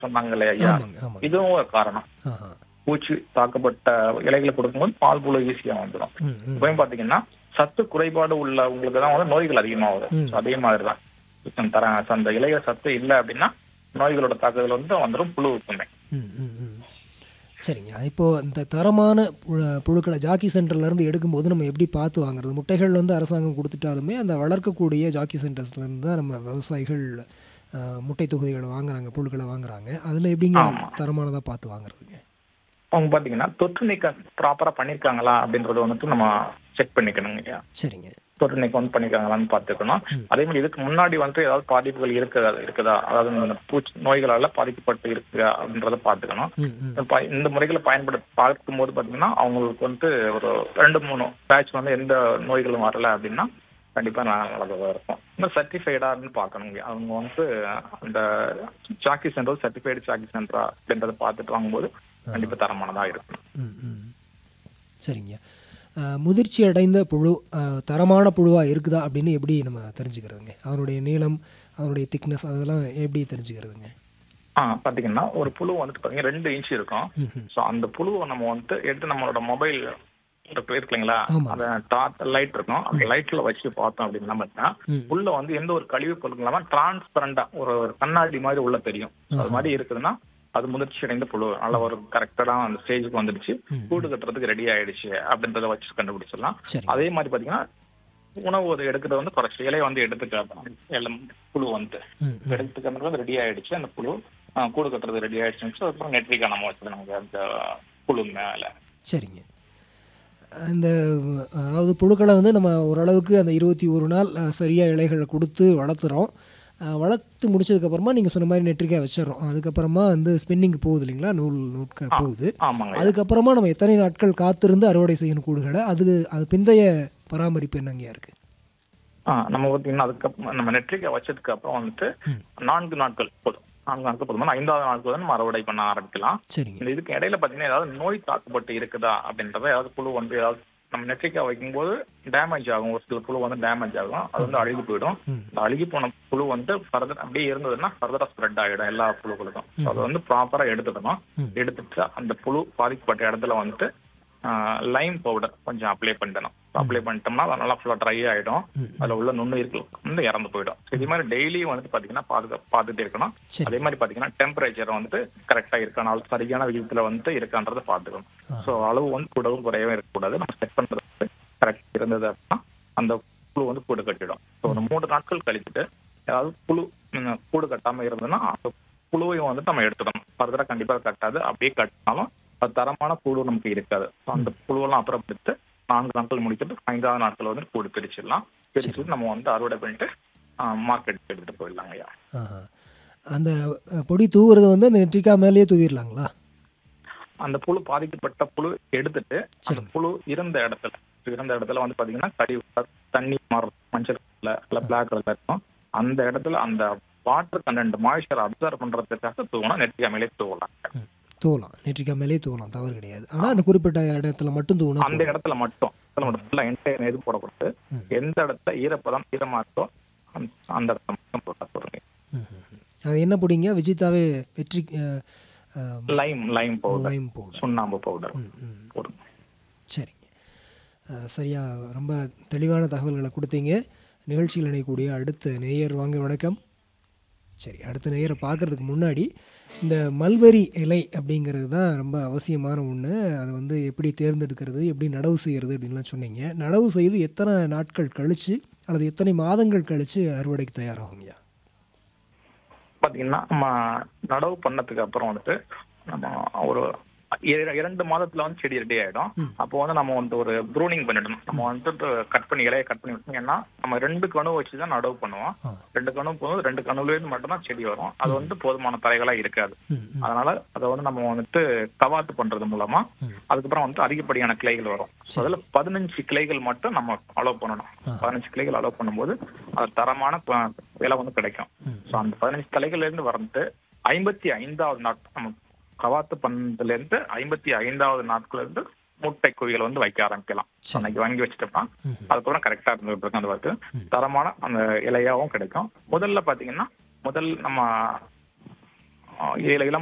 சொன்னாங்க இல்லையா ஐயா ஆமாங்க ஆமாங்க இதுவும் ஒரு காரணம் ஆஹா பூச்சி தாக்கப்பட்ட இலைகளை கொடுக்கும்போது பால் புழு ஈஸியா வந்துடும் ம் ம் இப்பயும் பாத்தீங்கன்னா சத்து குறைபாடு உள்ளவங்களுக்கு தான் வந்து நோய்கள் அதிகமா வரும் ம். So, அதே மாதிரி தான் தர அந்த இலைய சத்து இல்லை அப்படின்னா நோய்களோட தாக்குதல் வந்து வந்துடும் புழு இருக்குமே ம் ம் ம் சரிங்க இப்போது இந்த தரமான புழு- புழுக்களை ஜாக்கி சென்டர்லேருந்து எடுக்கும்போது நம்ம எப்படி பார்த்து வாங்குறது முட்டைகள் வந்து அரசாங்கம் கொடுத்துட்டாலுமே அந்த வளர்க்கக்கூடிய ஜாக்கி சென்டர்ஸ்லேருந்து தான் நம்ம விவசாயிகள் அஹ், முட்டை தொகுதிகளை வாங்குறாங்க புழுக்களை வாங்குறாங்க அதில் எப்படிங்க தரமானதாக பார்த்து வாங்குறதுங்க அவங்க பாத்தீங்கன்னா தொற்று நீக்கம் ப்ராப்பரா பண்ணிருக்காங்களா அப்படின்றத வந்துட்டு நம்ம செக் பண்ணிக்கணுங்க ஐயா சரிங்க தொற்று நீக்கம் வந்து பண்ணிருக்காங்களான்னு பார்த்துக்கணும் அதே மாதிரி இதுக்கு முன்னாடி வந்துட்டு ஏதாவது பாதிப்புகள் இருக்குதா இருக்குதா அதாவது இந்த பூச்சி நோய்களால பாதிக்கப்பட்டு இருக்குதா அப்படின்றத பார்த்துக்கணும் ம் ம் இந்த ப- இந்த முறைகளை பயன்படுத்த பார்க்கும்போது பாத்தீங்கன்னா அவங்களுக்கு வந்து ஒரு ரெண்டு மூணு பேட்ச் வந்து எந்த நோய்களும் வரல அப்படின்னா கண்டிப்பா நல்லதாக இருக்கும் இன்னும் சர்டிஃபைடான்னு பார்க்கணுங்க அவங்க வந்து அந்த சாக்கி சென்டர் சர்டிஃபைடு சாக்கி சென்டரா அப்படின்றத பார்த்துட்டு வாங்கும்போது கண்டிப்பா தரமானதா இருக்கும் ம் ம் சரிங்க அஹ், முதிர்ச்சி அடைந்த புழு அஹ், தரமான புழுவாக இருக்குதா அப்படின்னு எப்படி நம்ம தெரிஞ்சுக்கிறதுங்க அதனுடைய நீளம் அதனுடைய திக்னஸ் அதெல்லாம் எப்படி தெரிஞ்சுக்கிறதுங்க ஆ பாத்தீங்கன்னா ஒரு புழு வந்துட்டு பாத்தீங்கன்னா ரெண்டு இன்ச் இருக்கும் ம் ம் சோ அந்த புழுவை நம்ம வந்துட்டு எடுத்து நம்மளோட மொபைல் இருக்கு இல்லைங்களா ஆமா. அத டார்ச் லைட் இருக்கும் அந்த லைட்ல வச்சு பார்த்தோம் அப்படின்னா மட்டும் ம். உள்ள வந்து எந்த ஒரு கழிவு பொருட்கள் இல்லாம டிரான்ஸ்பரண்டா ஒரு ஒரு கண்ணாடி மாதிரி உள்ள தெரியும் அது மாதிரி இருக்குதுன்னா அது முதிர்ச்சி அடைந்த புழு நல்ல ஒரு கரெக்டடா அந்த ஸ்டேஜுக்கு வந்துடுச்சு கூடு கட்டுறதுக்கு ரெடி ஆயிடுச்சு அப்படின்றத வச்சு கண்டுபிடிச்சிடலாம் சரி அதே மாதிரி பாத்தீங்கன்னா உணவு அது எடுக்கிறத வந்து குறைச்சி இலையை வந்து எடுத்துக்கலாம் எல்லாம் புழு வந்து ம் ம் எடுத்துக்கிறது ரெடி ஆயிடுச்சு அந்த புழு ஆ, கூடு கட்டுறது ரெடி ஆயிடுச்சு அதுக்கப்புறம் நெட்ரிக்கா நம்ம வச்சது நமக்கு அந்த புழு மேல சரிங்க அந்த அதாவது புழுக்களை வந்து நம்ம ஓரளவுக்கு அந்த இருபத்தி ஒரு நாள் அஹ், சரியா இலைகளை கொடுத்து வளர்த்துறோம் அஹ், வளர்த்து முடிச்சதுக்கப்புறமா நீங்கள் சொன்ன மாதிரி நெட்ரிக்காய் வச்சிடுறோம் அதுக்கப்புறமா வந்து ஸ்பின்னிங் போகுது இல்லைங்களா நூல் நூற்க போகுது ஆமாங்க அதுக்கப்புறமா நம்ம எத்தனை நாட்கள் காத்திருந்து அறுவடை செய்யணும் கூடுகளை அது அது பிந்தைய பராமரிப்பு என்னங்கயா இருக்கு ஆ நம்ம பார்த்தீங்கன்னா அதுக்கப்புறம் நம்ம நெட்ரிக்கா வச்சதுக்கு அப்புறம் வந்துட்டு நான்கு நாட்கள் போதும் நான்கு நாட்கள் போதும் ஐந்தாவது நாட்கள் வந்து நம்ம அறுவடை பண்ண ஆரம்பிக்கலாம் சரிங்க இந்த இதுக்கு இடையில பாத்தீங்கன்னா ஏதாவது நோய் தாக்கப்பட்டு இருக்குதா அப்படின்றத ஏதாவது புழு வந்து ஏதாவது நம்ம நெட்ரிக்கா வைக்கும்போது டேமேஜ் ஆகும் ஒரு சில புழு வந்து டேமேஜ் ஆகும் அது வந்து அழுகி போயிடும் ம். இந்த அழுகி போன புழு வந்து ஃபர்தர் அப்படியே இருந்ததுன்னா ஃபர்தரா ஸ்ப்ரெட் ஆகிடும் எல்லா புழுக்களுக்கும் So அதை வந்து ப்ராப்பரா எடுத்துக்கணும் ம். எடுத்துட்டு அந்த புழு பாதிக்கப்பட்ட இடத்துல வந்துட்டு லைம் பவுடர் கொஞ்சம் அப்ளை பண்ணிடணும் அப்ளை பண்ணிட்டோம்னா அது நல்லா ஃபுல்லா ட்ரை ஆயிடும் அதுல உள்ள நுண்ணுயிர்கள் வந்து இறந்து போயிடும் So இதே மாதிரி டெய்லியும் வந்துட்டு பாத்தீங்கன்னா பாதுகா பார்த்துட்டே இருக்கணும் சரி. அதே மாதிரி பாத்தீங்கன்னா டெம்பரேச்சர் வந்துட்டு கரெக்டா இருக்கான சரியான விகிதத்துல வந்துட்டு இருக்கான்றதை பாத்துக்கணும் சோ அளவு வந்து கூடவும் குறையவே இருக்கக்கூடாது நம்ம செட் பண்றது வந்து கரெக்ட் இருந்தது அப்படின்னா அந்த புழு வந்து கூடு கட்டிடும் ஸோ ஒரு மூணு நாட்கள் கழிச்சுட்டு ஏதாவது புழு ம், கூடு கட்டாம இருந்ததுன்னா அந்த புழுவையும் வந்துட்டு நம்ம எடுத்துடணும் ஃபர்தரா கண்டிப்பா கட்டாது அப்படியே கட்டினாலும் அது தரமான புழு நமக்கு இருக்காது ஸோ அந்த புழுவெல்லாம் அப்புறப்படுத்து நான்கு நாட்கள் முடிச்சுட்டு ஐந்தாவது நாட்கள் வந்து கூடு பிரிச்சிடலாம் பிரிச்சுட்டு நம்ம வந்து அறுவடை பண்ணிட்டு மார்க்கெட்டுக்கு எடுத்துட்டு போயிடலாங்க ஐயா ஆஹா. அந்த அஹ், பொடி தூவுறது வந்து அந்த நெட்ரிக்கா மேலேயே தூவிடலாங்களா அந்த புழு பாதிக்கப்பட்ட புழு எடுத்துட்டு அந்த புழு இருந்த இடத்துல இருந்த இடத்துல வந்து பாத்தீங்கன்னா கழிவு தண்ணி மாறும் மஞ்சள் கலர்ல இல்ல பிளாக் கலர்ல இருக்கும் அந்த இடத்துல அந்த வாட்டர் கண்டென்ட் மாய்ச்சர் அப்சர்வ் பண்றதுக்காக தூவணும் நெட்டியா மேலே தூவலாம் ம். தூவலாம் நெட்ரிக்கா மேலேயே தூவலாம் தவறு கிடையாது ஆனால் அந்த குறிப்பிட்ட இடத்துல மட்டும் தூவினா அந்த இடத்துல மட்டும் இடத்துல மட்டும் ஃபுல்லா என்டையர் எது போடக்கூடாது ம். எந்த இடத்துல ஈரப்பதம் ஈரமா இருக்கோ அந்த- அந்த இடத்துல மட்டும் போட்டா சொல்லுங்க ம், ம், ம். அது என்ன பொடிங்க விஜிதாவே வெற்றி அஹ், அஹ், lime lime powder lime powder சுண்ணாம்பு பவுடர் ம், ம். போடுங்க சரிங்க அஹ், சரியா ரொம்ப தெளிவான தகவல்களை கொடுத்தீங்க நிகழ்ச்சியில் இணையக்கூடிய அடுத்த நேயர் வாங்க வணக்கம் சரி அடுத்த நேயரை பார்க்கறதுக்கு முன்னாடி இந்த மல்பெரி இலை அப்படிங்கிறது தான் ரொம்ப அவசியமான ஒன்று அதை வந்து எப்படி தேர்ந்தெடுக்கிறது எப்படி நடவு செய்கிறது அப்படின்லாம் சொன்னீங்க நடவு செய்து எத்தனை நாட்கள் கழித்து அல்லது எத்தனை மாதங்கள் கழித்து அறுவடைக்கு தயாராகுங்கய்யா பாத்தீங்கன்னா நம்ம நடவு பண்ணதுக்கு அப்புறம் வந்துட்டு நம்ம ஒரு இர- இரண்டு மாதத்துல வந்து செடி ரெடி ஆயிடும் அப்போ வந்து நம்ம வந்து ஒரு ப்ரூனிங் பண்ணிடணும் நம்ம வந்துட்டு கட் பண்ணி இலையை கட் பண்ணி விட்டோம்னா நம்ம ரெண்டு கணு வச்சு தான் நடவு பண்ணுவோம் ஆ. ரெண்டு கணு போதும் ரெண்டு கணுல இருந்து மட்டும் தான் செடி வரும் அது வந்து போதுமான தரைகளா இருக்காது ம் ம் அதனால அதை வந்து நம்ம வந்துட்டு கவாத்து பண்றது மூலமா ம். அதுக்கப்புறம் வந்து அதிகப்படியான கிளைகள் வரும் அதுல பதினஞ்சு கிளைகள் மட்டும் நம்ம அலோவ் பண்ணணும் பதினஞ்சு கிளைகள் அலோவ் பண்ணும்போது அது தரமான ப- விலை வந்து கிடைக்கும் ம். ஸோ அந்த பதினஞ்சு கிளைகள்ல இருந்து வந்துட்டு ஐம்பத்தி ஐந்தாவது நாட் நம்ம கவாத்து பண்ணதுல இருந்து ஐம்பத்தி ஐந்தாவது நாட்கள்ல இருந்து முட்டை குவிகளை வந்து வைக்க ஆரம்பிக்கலாம் So, அன்னைக்கு வாங்கி வச்சுட்டோம்னா ம். அதுக்கப்புறம் கரெக்டா இருந்துட்டு இருக்கும் அந்த வாக்கு தரமான அந்த இலையாவும் கிடைக்கும் முதல்ல பாத்தீங்கன்னா முதல் நம்ம ஏழு இளம்